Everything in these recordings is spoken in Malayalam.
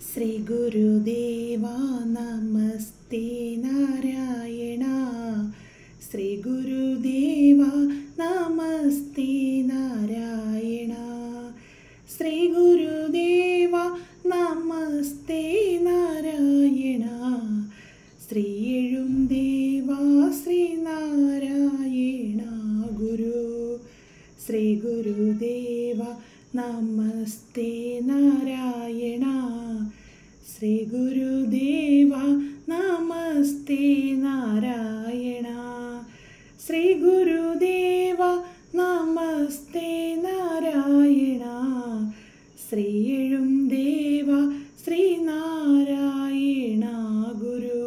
ശ്രീ ഗുരുദേവ നമസ്തേ നാരായണ ശ്രീ ഗുരുദേവ നമസ്തേ നാരായണ ശ്രീ ഗുരുദേവ നമസ്തേ നാരായണ ശ്രീ എഴും ദേവ ശ്രീനാരായണ ഗുരു ശ്രീ ഗുരുദേവ നമസ്തേ നാരായണ ശ്രീ ഗുരുദേവ നമസ്തേ നാരായണ ശ്രീ ഗുരുദേവ നമസ്തേ നാരായണ ശ്രീ എഴും ദേവ ശ്രീനാരായണ ഗുരു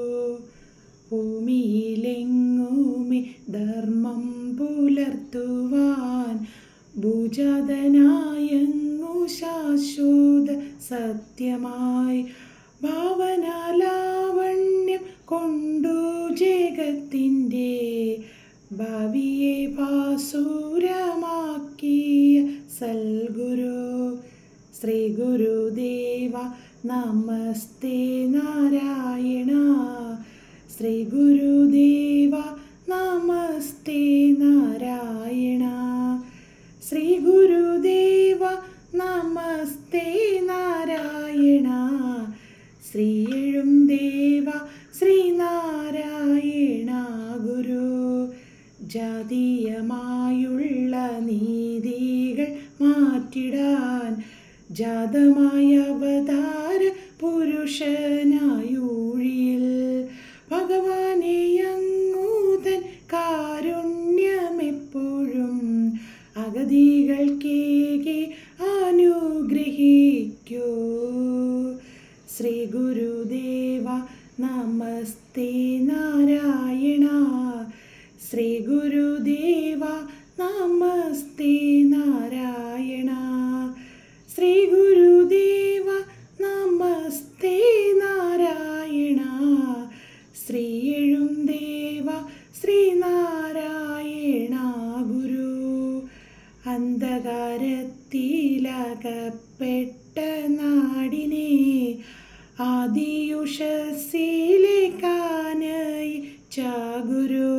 ഭൂമിയിലെങ്ങുമേ ധർമ്മം പുലർത്തുവാൻ ഭുജാതനായങ്ങു ശാശ്വത സത്യമായി ഭാവനാലാവണ്യം കൊണ്ടു ജഗത്തിൻ്റെ ഭാവിയെ പാസുരമാക്കിയ സൽഗുരു ശ്രീ ഗുരുദേവ നമസ്തേ നാരായണ ശ്രീ ഗുരുദേവ നമസ്തേ നാരായണ ശ്രീ ഗുരുദേവ നമസ്തേ നാരായണ ശ്രീ എഴും ദേവ ശ്രീനാരായണ ഗുരു ജാതീയമായുള്ള നീതികൾ മാറ്റിടാൻ ജാതമായ അവതാര പുരുഷനായൂഴിയിൽ ഭഗവാനെ അങ്ങൂതൻ കാരുണ്യമെപ്പോഴും അഗതികൾക്കേകെ അനുഗ്രഹിക്കൂ ശ്രീ ഗുരുദേവ നമസ്തേ നാരായണ ശ്രീ ഗുരുദേവ നമസ്തേ നാരായണ ശ്രീ ഗുരുദേവ നമസ്തേ നാരായണ ശ്രീ എഴും ദേവ ശ്രീനാരായണ ഗുരു അന്ധകാരത്തിലകപ്പെട്ട നാടിനെ ആദിയുഷസിലേക്കാനായി ചാഗുരു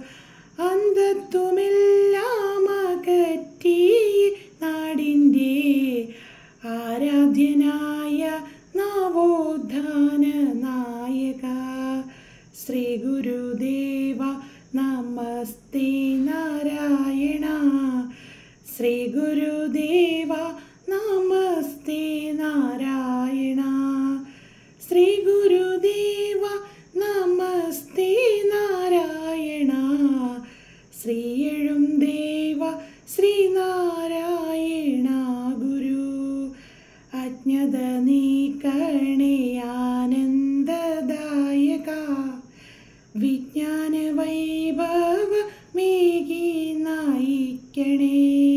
അന്ധത്വമെല്ലാം അകറ്റി നാടിൻ്റെ ആരാധ്യനായ നവോത്ഥാന നായക ശ്രീ ഗുരുദേവ നമസ്തേ നാരായണ ശ്രീ ഗുരുദേവ നമസ്തേ നാരായണ ശ്രീ ഗുരുദേവ നമസ്തേ നാരായണ ശ്രീ എഴും ദേവ ശ്രീനാരായണ ഗുരു അജ്ഞത നീക്കണേ ആനന്ദദായക വിജ്ഞാന വൈഭവ മേകി നയിക്കണേ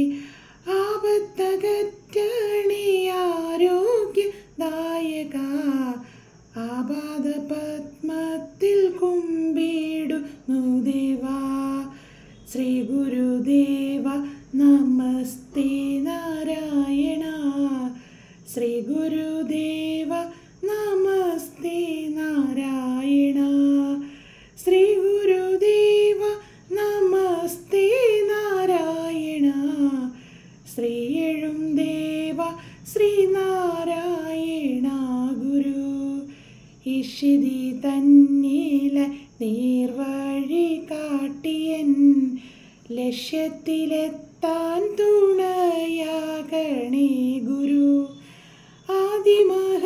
ആപത്തകറ്റണേ ആരോഗ്യദായക ആപാദ പത്മത്തിൽ കുമ്പിടുന്നു ദേവാ ശ്രീ ഗുരുദേവ നമസ്തേ നാരായണ ശ്രീ ഗുരുദേവ നമസ്തേ നാരായണ ശ്രീ ഗുരുദേവ നമസ്തേ നാരായണ ശ്രീ എഴും ദേവ ശ്രീനാരായണ ഗുരു ഇഷിതി തന്നില നീർവഴി കാട്ടിയൻ ലക്ഷ്യത്തിലെത്താൻ തുണയാകണേ ഗുരു ആദിമഹ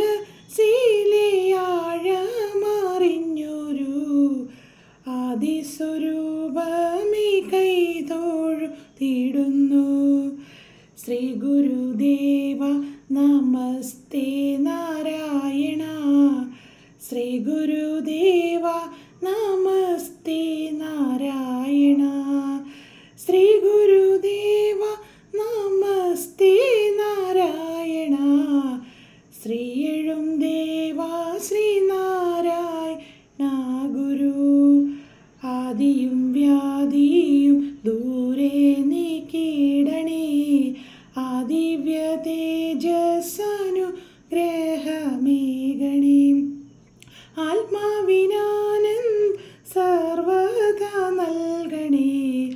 ശീലയാഴമറിഞ്ഞൊരു ആദിസ്വരൂപമേ കൈതോഴു തീടുന്നു ശ്രീ ഗുരുദേവ നമസ്തേ നാരായണ ശ്രീ ഗുരുദേവ നമസ്തേ നാരായണ ശ്രീ ഗുരുദേവ നമസ്തേ നാരായണ ശ്രീ എഴും ദേവ ശ്രീനാരായണ ഗുരു ആദിയും വ്യാധിയും ദൂരെ നീക്കിടണേ ആദിവ്യ തേജസ്സനു ഗ്രഹമേഗണേ ആത്മാവിനാനന്ദ് സർവദാ നൽകണേ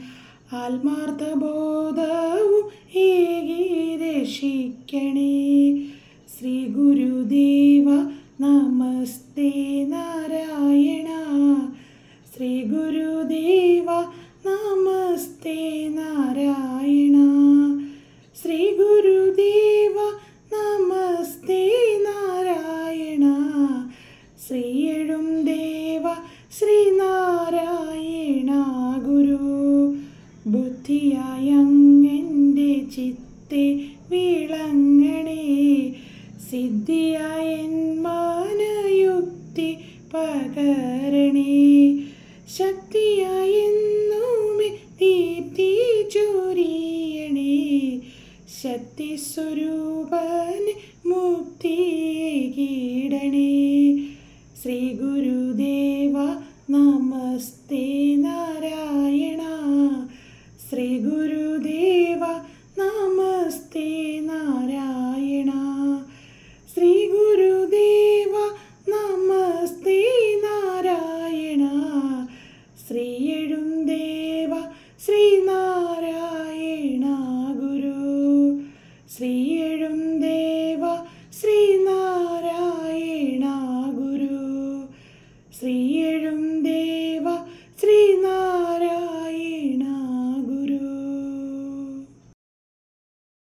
ആത്മാർത്ഥബോധവും ഏകി രക്ഷിക്കണേ ശ്രീ ഗുരുദേവ നമസ്തേ നാരായണ ശ്രീ ഗുരുദേവ നമസ്തേ നാരായണ ശ്രീ ഗുരുദേവ നമസ്തേ നാരായണ ശ്രീയഴും ദേവ ശ്രീനാരായണ ഗുരു ബുദ്ധിയായ അങ്ങൻ്റെ ചിത്തെ വിളങ്ങണേ സിദ്ധിയായ മാനയുക്തി പകരണേ ശക്തിയായ എന്നുമേ ദീപ്തി ചൊരിയണേ ശക്തി സ്വരൂപന് മുക്തി കീടണേ ശ്രീ ഗുരുദേവ നമസ്തേ നാരായണ ശ്രീ ഗുരുദേവ നമസ്തേ നാരായണ